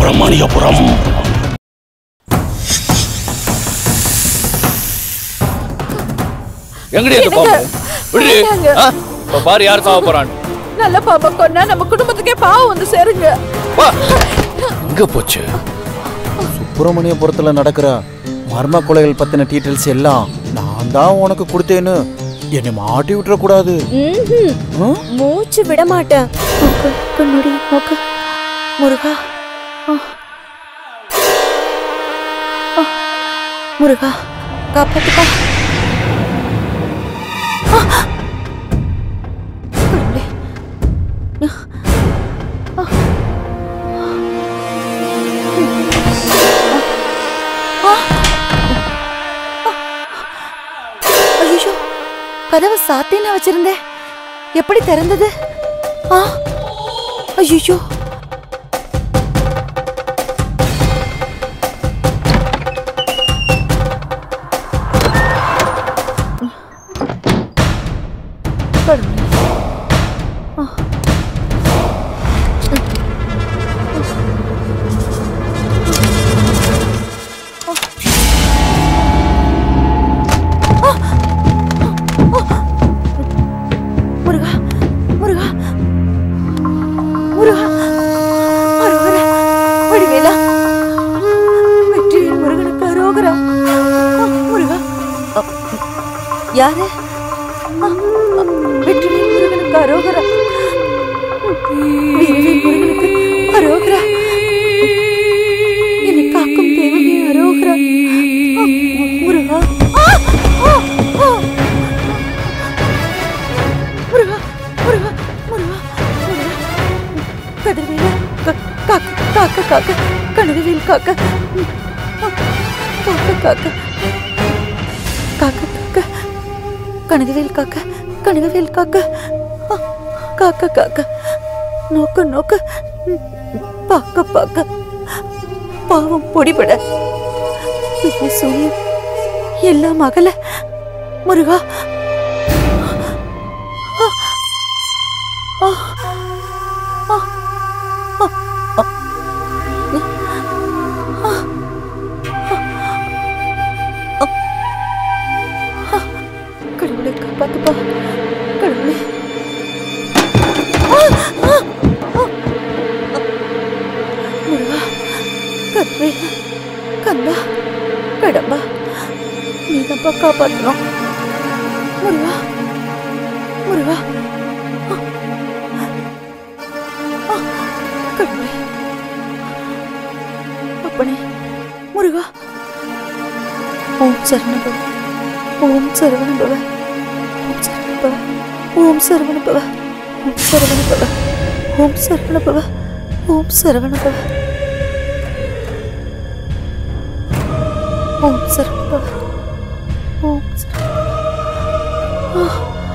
சுப்பிரமணியபுரம் எங்கடி அந்த பாம்பு விடு வேண்டாங்க. ஆ? இப்ப பாரு யார் சாவ போறான் நல்ல பாப்பா கொன்னா நம்ம குடும்பத்துக்கே பாவம் வந்து சேருங்க வா எங்க போச்சு சுப்பிரமணியபுரத்தில் நடக்கிற மர்ம கொலைகள் பற்றின டீட்டெயில்ஸ் எல்லாம் நான் தான் உனக்கு கொடுத்தேன்னு என்னை மாட்டி விட்டுறக்கூடாது ம்ஹும். மூச்சு விட மாட்டேன் மூக்கு, கண்ணுடி மூக்கு முருகா ஆ. ஆ. முருகா காப்பாத்துப்பா ஆ. கடவுளே. ஆ. ஆ. ஐயோ கதவை சாத்தினா வச்சிருந்தேன் எப்படி திறந்தது ஆ ஐயோ முருகா முருகா முருகா அரோகரா வடிவேலா வெற்றிவேல் முருகனுக்கு அரோகரா ஆ, முருகா அ, யாரு ஆ, ஆ, வெற்றிவேல் முருகனுக்கு அரோகரா வீரவேல் முருகனுக்கு அரோகரா என்னை காக்கும் தேவனே அரோகரா ஆ, முருகா ஆ, ஆ, ஆ. முருகா முருகா முருகா முருகா கதிர்வேலா க- காக்க காக்க காக்க கனகவேல் காக்க ம், ஆ, காக்க காக்க காக்க காக்க கனகவேல் காக்க கனகவேல் காக்க ஆ, காக்க காக்க நோக்க நோக்க ம், பார்க்க பார்க்க பாவம் பொடிபட பிள்ளை சூனியம் எல்லாம் அகல முருகா கடவுளை காப்பாத்துப்பா கடவுளே ஆ, ஆ, ஆ. முருகா கத்வே கந்தா கடம்பா நீதான்ப்பா காப்பாற்றணும் முருகா முருகா ஆ. ஆ, கடவுளே அப்பனே முருகா ஓம் சரணபவ ஓம் சரவணபவ ஓம் சரவணபவ ஓம் சரவணபவ ஓம் சரவணபவ ஓம் சரவணபவ ஓம் சரவணபவ ஓம் சரவணபவ ஓம் சரவணபவ ஆ.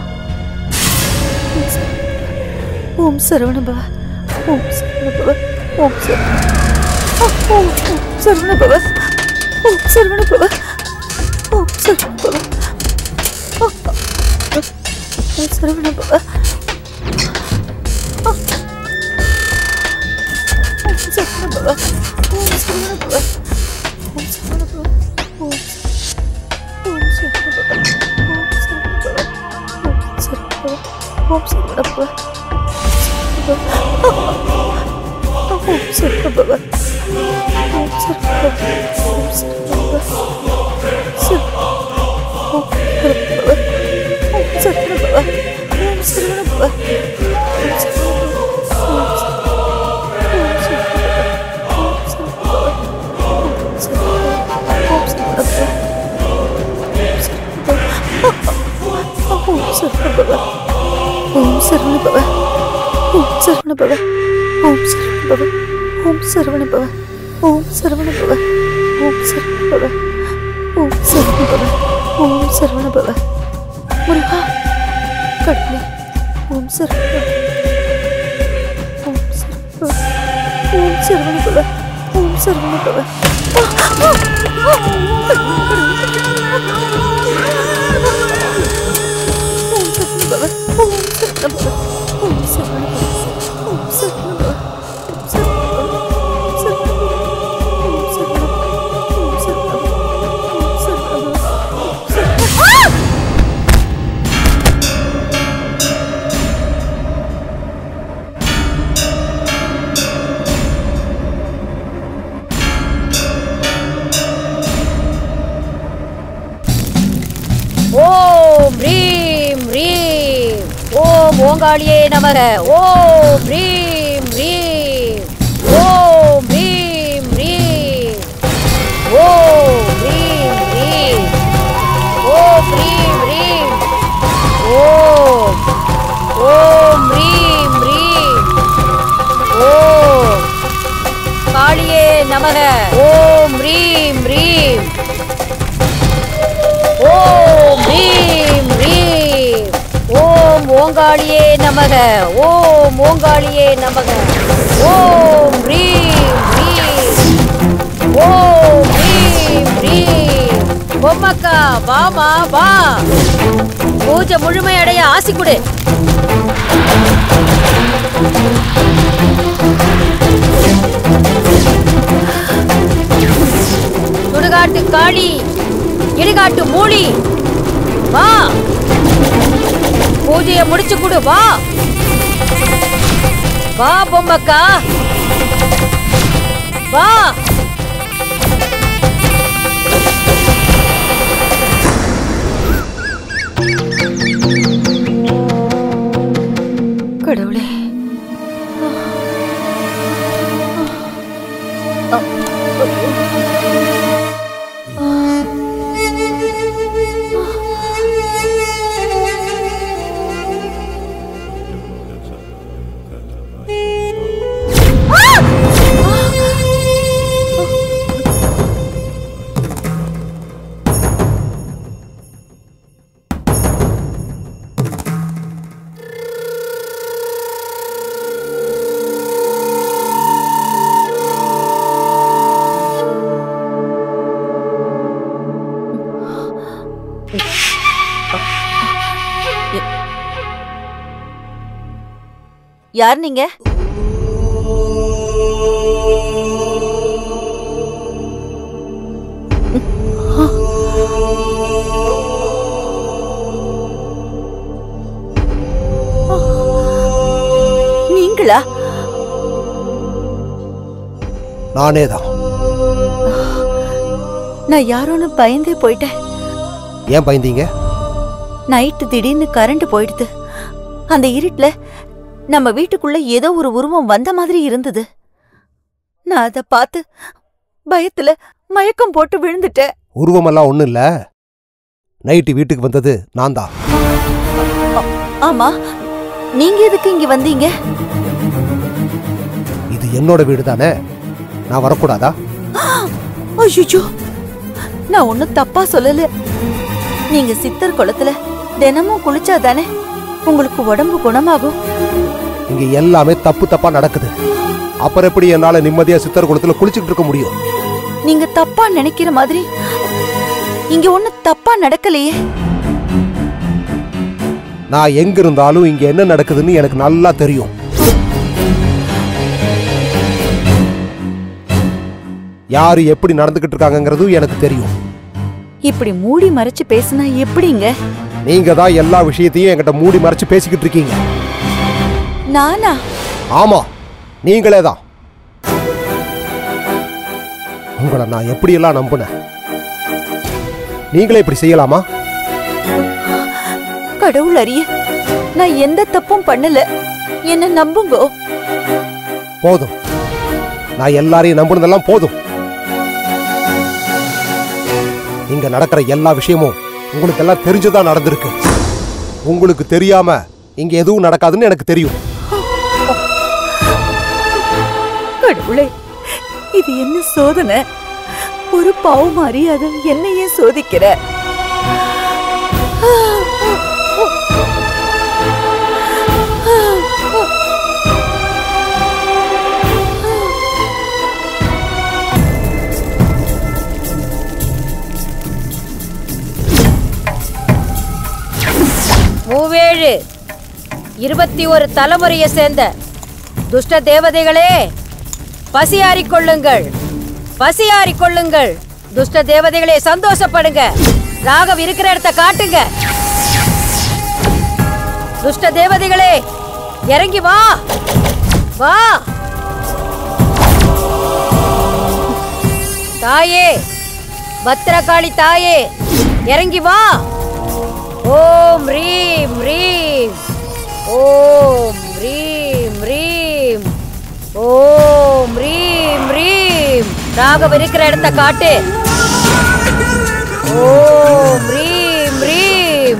ஓம் சரவணபவ ஓம் சரவணபவ ஓம் சரவணபவ ஆ, ஓம் ஓம் சரவணபவ ஓம் சரவணபவ ஓம் சரவணபவ ஆ, ஆ, ஓம் சரவணபவ ஆ. ஓம் சரவணபவ ஓம் சரவணபவ ஓம் சரவணபவ ஓம் ஓம் சரவணபவ ஓம் சரவணபவ ஓம் சரவணபவ ஓம் சரவணபவ ஓம் சரவணபவ ஓம் சரவணபவ ஓம் சரவணபவ சர- ஓம் சரவணபவ ஓம் சரவணபவ ஓம் சரவணபவ ஓம் சரவணபவ ஓம் ஓம் சரவணபவ ஓம் சரவணபவ ஓம் சரவணபவ ஓம் சரவணபவ ஓம் சரவணபவ ஓம் சரவணபவ ஓம் சரவணபவ ஓம் சரவணபவ முருகா கடவுளே ஓம் சரவணபவ ஓம் சரவணபவ ஓம் சரவணபவ ஓம் சரவணபவ ஆ, ஆ, ஆ. ஓம் சரவணபவ ஓம் சரவணபவ ஓம் சரவணபவ ஓம் சரவணபவ ஓம் சரவணபவ ஓம் சரவணபவ ஓம் ரீம் ரீம் ஓம் ஓங்காளியே நமக ஓம் ரீம் ரீம் ஓம் ரீம் ரீம் ஓம் ரீம் ரீம் ஓம் ரீம் ரீம் ஓம் ஓம் ரீம் ரீம் ஓம் காளியே நமக ஓம் ரீம் ரீம் ஓம் ரீம் ரீம் ஓம் ஓங்காளியே நமக ஓம் ஓங்காளியே நமக ஓம் ரீம் ரீம் ஓம் ரீம் ரீம் பொம்மக்கா வாமா வா பூஜை முழுமையடைய ஆசி கொடு சுடுகாட்டு காளி இடுகாட்டு மூலி வா பூஜைய முடிச்சு கொடு வா வா பொம்மக்கா வா கடவுளே யார் நீங்க நீங்களா நானே தான் நான் யாரோன்னு பயந்தே போயிட்டேன் ஏன் பயந்தீங்க நைட்டு திடீர்னு கரண்ட் போயிடுது அந்த இருட்டுல நம்ம வீட்டுக்குள்ள ஏதோ ஒரு உருவம் வந்த மாதிரி இருந்தது நான் அதை பார்த்து பயத்துல மயக்கம் போட்டு விழுந்துட்டேன் உருவமெல்லாம் ஒண்ணும் இல்ல நைட்டு வீட்டுக்கு வந்தது நான் தான் ஆமா நீங்க எதுக்கு இங்க வந்தீங்க இது என்னோட வீடு தானே நான் வரக்கூடாதா ஐயோ நான் ஒன்னும் தப்பா சொல்லல நீங்க சித்தர் குளத்துல தினமும் குளிச்சா தானே உங்களுக்கு உடம்பு குணமாகும் இங்க எல்லாமே தப்பு தப்பா நடக்குது அப்புறம் எப்படி என்னால நிம்மதியா சித்தர் குளத்துல குளிச்சுக்கிட்டு இருக்க முடியும் நீங்க தப்பா நினைக்கிற மாதிரி இங்க ஒண்ணு தப்பா நடக்கலையே நான் எங்க இருந்தாலும் இங்க என்ன நடக்குதுன்னு எனக்கு நல்லா தெரியும் யாரு எப்படி நடந்துகிட்டு இருக்காங்கங்கிறதும் எனக்கு தெரியும் இப்படி மூடி மறைச்சு பேசினா எப்படிங்க நீங்க தான் எல்லா விஷயத்தையும் என்கிட்ட மூடி மறைச்சு பேசிக்கிட்டு இருக்கீங்க நானா ஆமா நீங்களே தான் உங்களை நான் எப்படியெல்லாம் நம்புனேன் நீங்களே இப்படி செய்யலாமா கடவுள் அறிய நான் எந்த தப்பும் பண்ணல என்ன நம்புங்கோ போதும் நான் எல்லாரையும் நம்புனதெல்லாம் போதும் இங்க நடக்கிற எல்லா விஷயமும் உங்களுக்கு எல்லாம் தெரிஞ்சுதான் நடந்திருக்கு உங்களுக்கு தெரியாம இங்க எதுவும் நடக்காதுன்னு எனக்கு தெரியும் கடவுளே இது என்ன சோதனை ஒரு பாவம் அறியாத என்னையே சோதிக்கிற மூவேழு இருபத்தி ஒரு தலைமுறையை சேர்ந்த துஷ்ட தேவதைகளே பசியாறிக் கொள்ளுங்கள் பசியாறிக் கொள்ளுங்கள் துஷ்ட தேவதைகளே சந்தோஷப்படுங்க ராகவ் இருக்கிற இடத்த காட்டுங்க துஷ்ட தேவதைகளே இறங்கி வா வா தாயே பத்திரகாளி தாயே இறங்கி வா ராகவ் இருக்கிற இடத்த காட்டு ஓம் ரீம் ரீம்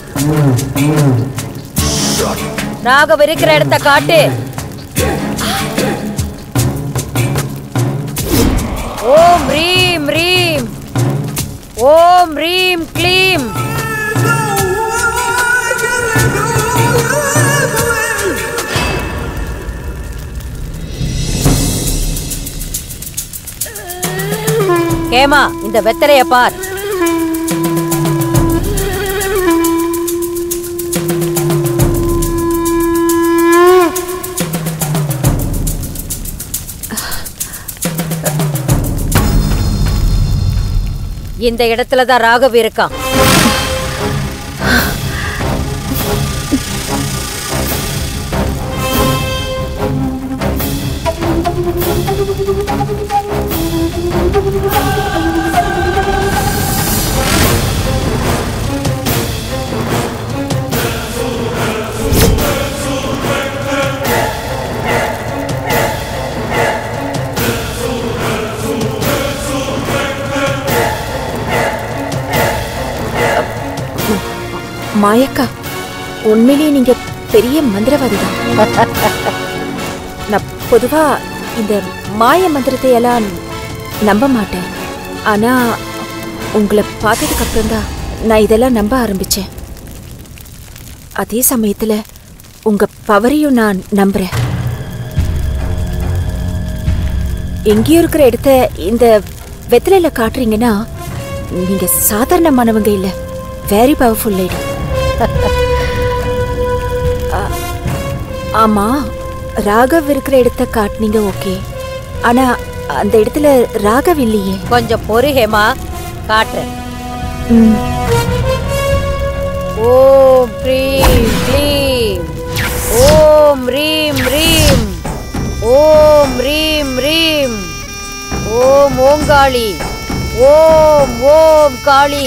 ராகவ் இருக்கிற இடத்த காட்டு ஓம் ரீம் ரீம் ஓம் ரீம் க்ளீம் கேமா இந்த வெத்தலைய பார் இந்த இடத்துல தான் ராகவ் இருக்கான் மாயக்கா உண்மையிலேயே நீங்க பெரிய மந்திரவாதி தான் நான் பொதுவா இந்த மாய மந்திரத்தை எல்லாம் நம்ப மாட்டேன் ஆனா உங்களை பார்த்ததுக்கு அப்புறம் தான் நான் இதெல்லாம் நம்ப ஆரம்பிச்சேன் அதே சமயத்துல உங்க பவரையும் நான் நம்புறேன் எங்கேயோ இருக்கிற இடத்த இந்த வெத்தலையில காட்டுறீங்கன்னா நீங்க சாதாரணமானவங்க இல்ல வெரி பவர்ஃபுல் லேடி ஆமா ராகவ் இருக்கிற இடத்த காட்டுனீங்க ஓகே ஆனா அந்த இடத்துல ராகவ் இல்லையே கொஞ்சம் பொறு ஹேமா காட்டுறேன் ம், ஓம் க்ரீம் க்ளீம் ஓம் ரீம் ரீம் ஓம் ரீம் ரீம் ஓம் ஓங்காளி ஓம் ஓம் காளி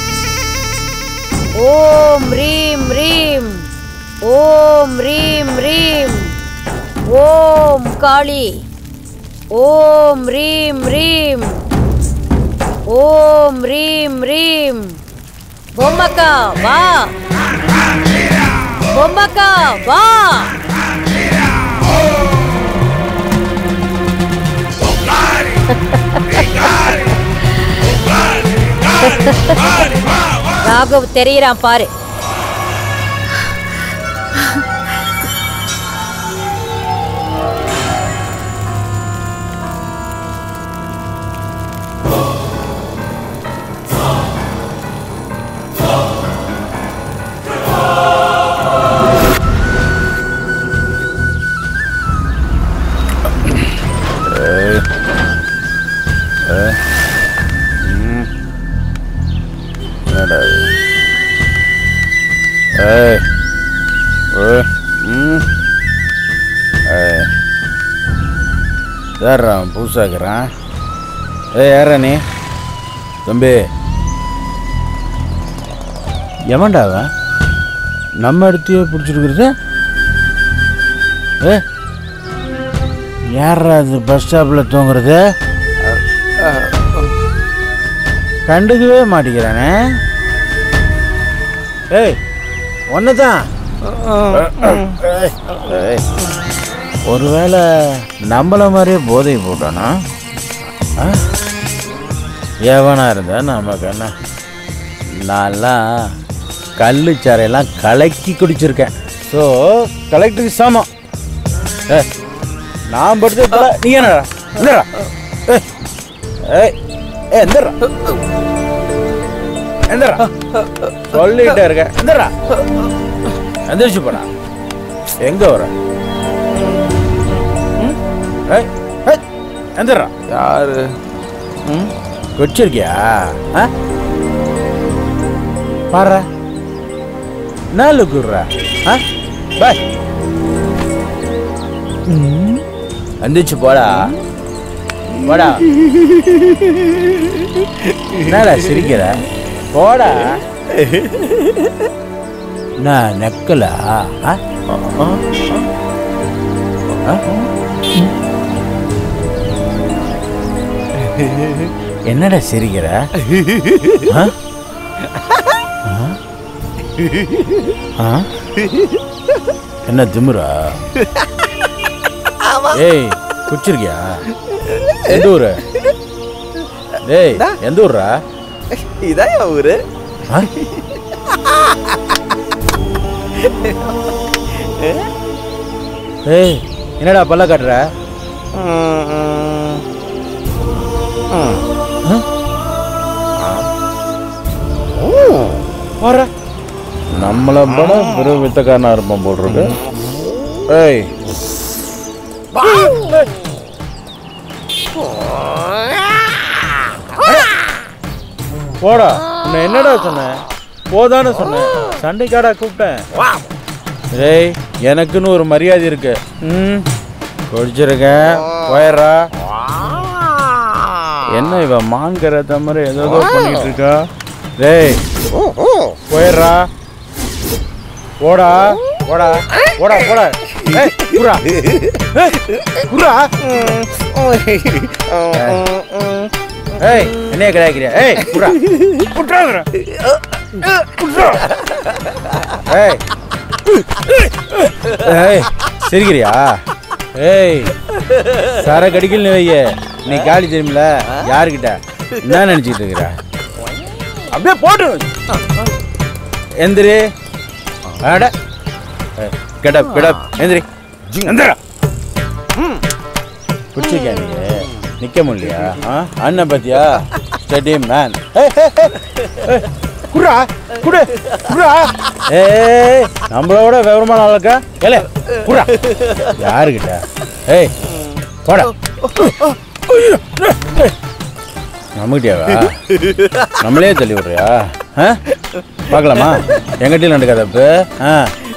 ஓம் ரீம் ரீம் ஓம் ரீம் ரீம் ஓம் காளி ஓம் ரீம் ரீம் ஓம் ரீம் ரீம் பொம்மக்கா வா பொம்மக்கா வா ராகவ் தெரியறான் பாரு என்னடா இது? ஏய் ஏய் ம் ஏய் யாரா அவன் புதுசாக்குறான் ஏய் யாரா நீ தம்பி எவன்டா அவன் நம்ம இடத்தையே பிடிச்சிருக்கிறது ஏ யாரா அது பஸ் ஸ்டாப்பில் தூங்குறது கண்டுக்கவே மாட்டேங்கிறானே ஏய் ஒன்று தான் ஒருவேளை நம்மள மாதிரியே போதை போட்டானா ஆ? எவனா இருந்தா நமக்கு என்ன நான்லாம் கள்ளு சாரையெல்லாம் கலக்கி குடிச்சிருக்கேன் ஸோ கலெக்டருக்கு சமம் ஏ நான் படுத்து தலை நீ என்னடா என்னடா ஏய் ஏய் ஏய் எந்திரா எந்திரா சொல்லிட்டே இருக்க எந்திரா எந்திரிச்சு போடா எங்க வர ம்? ஏய் ஏய் எந்திரா யாரு ம் குடிச்சிருக்கியா ஆ பாரு நாலு குடுறா ஆ பாய் எந்திரிச்சு போடா போடா என்னடா சிரிக்கிற போடா நான் நெக்கலா ஆ? ஆ? என்னடா சிரிக்கிற ஆ? ஆ? ஆ? என்ன திமுறா ஏய் குச்சிருக்கியா எந்த ஊரு டேய் எந்த ஊர்ரா இதான் ஊரு ஆ? ஏய் என்னடா பல்ல காட்டுற வர நம்மள படம் பெரும் வித்தக்காரனா இருப்போம் போல் இருக்கு ஏய் போடா உன்னை என்னடா சொன்னேன் போதானே சொன்னேன் சண்டைக்காடா கூப்பிட்டேன் டேய் எனக்குன்னு ஒரு மரியாதை இருக்கு ம் குடிச்சிருக்கேன் போயிடுறா என்ன இவ மான்கிற தமர ஏதோ பண்ணிட்டு இருக்கா டேய் போயிடுறா போடா போடா போடா போடா ஏய், குர்ரா. ஏய், குர்ரா. ஏய் என்னைய கிடைக்கிறியா ஏய் குர்ரா. குட்றாங்கடா. குட்றா. ஏய் ஏய் சிரிக்கிறியா ஏய் சர கடிக்கல் வைய நீ காலி தெரியுமில யாருக்கிட்ட என்ன நினைச்சிட்டு இருக்கிற அப்படியே போட்டு எந்திரி அட கெடப் கெடப் எந்திரி எந்திரா பிடிச்சிருக்கியா நீ நிக்க முடியலையா ஆ? அண்ணன் பத்தியா ஸ்டடி மேன் குடுறா குடு குடுறா ஏய் நம்மளோட விவரமான ஆளுக்கா ஏலே குடுறா யாருக்கிட்ட ஏய் போடா நம்மகிட்டயாவா நம்மளே தள்ளி விடுறியா ஆ பார்க்கலாமா எங்கிட்டயும் நடக்காத இப்போ ஆ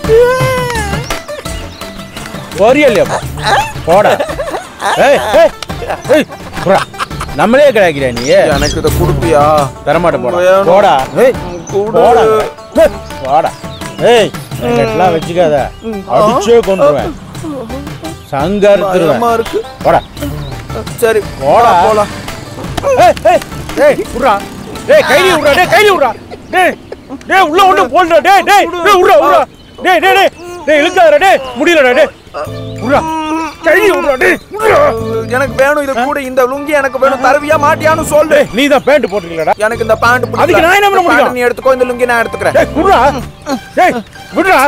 போறியா இல்லையாப்பா போடா ஏய் ஏய் ஏய் குடுறா நம்மளே கிடைக்கிறியா நீ எனக்கு இதை கொடுப்பியா தரமாட்ட போடா வேணும். போடா ஏய் கொடு. போடா ஏய், போடா ஏய் எல்லாம் வச்சுக்காத அடிச்சே கொண்டுருவேன் சங்க அறுத்துருவேன் பயமா இருக்கு போடா சரி போடா. போலாம் ஏய் ஏய் ஏய் விட்றா டேய் கைலி விட்றா டேய் கைலி விட்றா டேய் டேய் உள்ள ஒண்ணு போடுடா டேய் டேய் டேய் விட்றா விட்றா டேய் டேய் டேய் டேய் இழுக்காதடா டேய் முடியலடா டேய் விட்றா கைலி விட்றா டேய் விட்றா எனக்கு வேணும் இது கூட இந்த லுங்கி எனக்கு வேணும் தருவியா மாட்டியான்னு சொல்லு டேய் நீ தான் பேண்ட் போட்டுக்கலடா எனக்கு இந்த பேண்ட் அதுக்கு நான் என்ன பண்ண முடியும்? நீ எடுத்துக்கோ இந்த லுங்கி நான் எடுத்துக்கிறேன் டேய் விட்றா டேய் விட்றா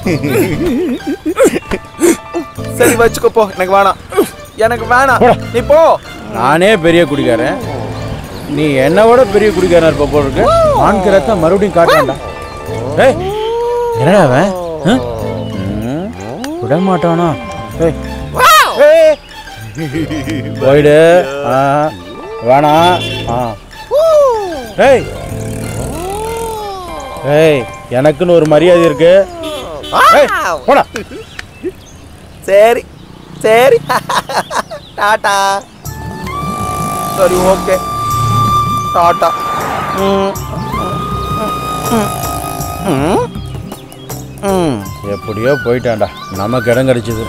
சரி வச்சுக்கோ போ எனக்கு வேணாம் எனக்கு வேணாம் போடா. நீ போ நானே பெரிய குடிக்காரன் நீ என்னை விட பெரிய குடிக்காரன் இருப்ப போல இருக்கு ஆண்கிறத மறுபடியும் காட்டுறேன்டா ஏய் என்னடா அவன் ஆ? ம், விட மாட்டானா ஏய். ஏய். போயிடு ஆ வேணாம் ஆ ஏய் ஏய் எனக்குன்னு ஒரு மரியாதை இருக்கு ஏய், போடா சரி சரி டாடா சரி ஓகே டாடா ம். ம். ம். எப்படியோ போயிட்டான்டா நமக்கு இடம் கிடைச்சது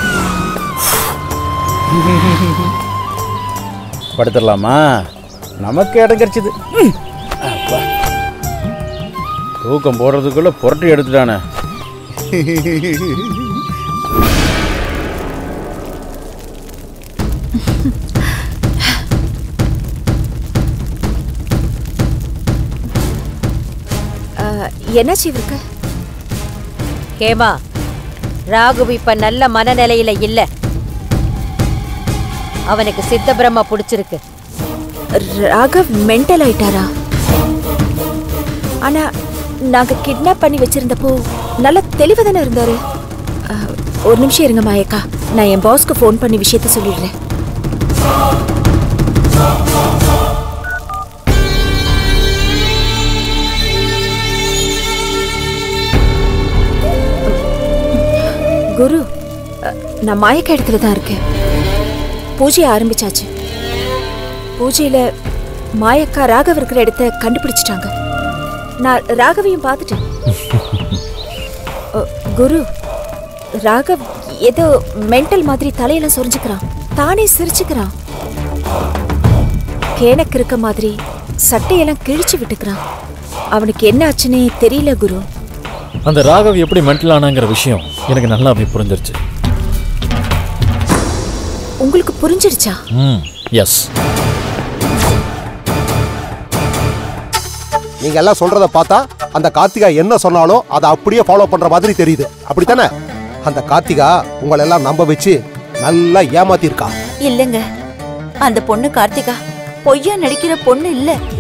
படுத்துடலாமா நமக்கு இடம் கிடைச்சது ம். அப்பா. தூக்கம் போடுறதுக்குள்ள புரட்டி எடுத்துட்டானே அஹ், என்னாச்சு இவருக்கு கேமா ராகுவ் இப்ப நல்ல மனநிலையில இல்ல அவனுக்கு சித்த பிரம்மா பிடிச்சிருக்கு ராகவ் மென்டல் ஆயிட்டாரா ஆனா நாங்க கிட்னாப் பண்ணி வச்சிருந்தப்போ நல்ல தெளிவா தானே இருந்தாரு அஹ், ஒரு நிமிஷம் இருங்க மாயக்கா நான் என் பாஸ்க்கு ஃபோன் பண்ணி விஷயத்த சொல்லிடுறேன் குரு அஹ், நான் மாயக்கா இடத்துல தான் இருக்கேன் பூஜையை ஆரம்பிச்சாச்சு பூஜையில மாயக்கா ராகவ் இருக்கிற இடத்த கண்டுபிடிச்சிட்டாங்க நான் ராகவையும் பார்த்துட்டேன் அ, குரு ராகவ் ஏதோ மென்டல் மாதிரி தலையெல்லாம் சொரிஞ்சுக்கிறான் தானே சிரிச்சுக்கிறான் கேனக்கு இருக்க மாதிரி சட்டையெல்லாம் கிழிச்சு விட்டுக்கிறான் அவனுக்கு என்ன ஆச்சுன்னே தெரியல குரு அந்த ராகவ் எப்படி மென்டல் ஆனாங்கிற விஷயம் எனக்கு நல்லாவே புரிஞ்சிருச்சு உங்களுக்கு புரிஞ்சிருச்சா ம் எஸ் நீங்க எல்லாம் சொல்றத பார்த்தா அந்த கார்த்திகா என்ன சொன்னாலும் அதை அப்படியே ஃபாலோ பண்ற மாதிரி தெரியுது அப்படித்தானே அந்த கார்த்திகா உங்களை எல்லாம் நம்ப வச்சு நல்லா ஏமாத்திருக்கா இல்லங்க அந்த பொண்ணு கார்த்திகா பொய்யா நடிக்கிற பொண்ணு இல்ல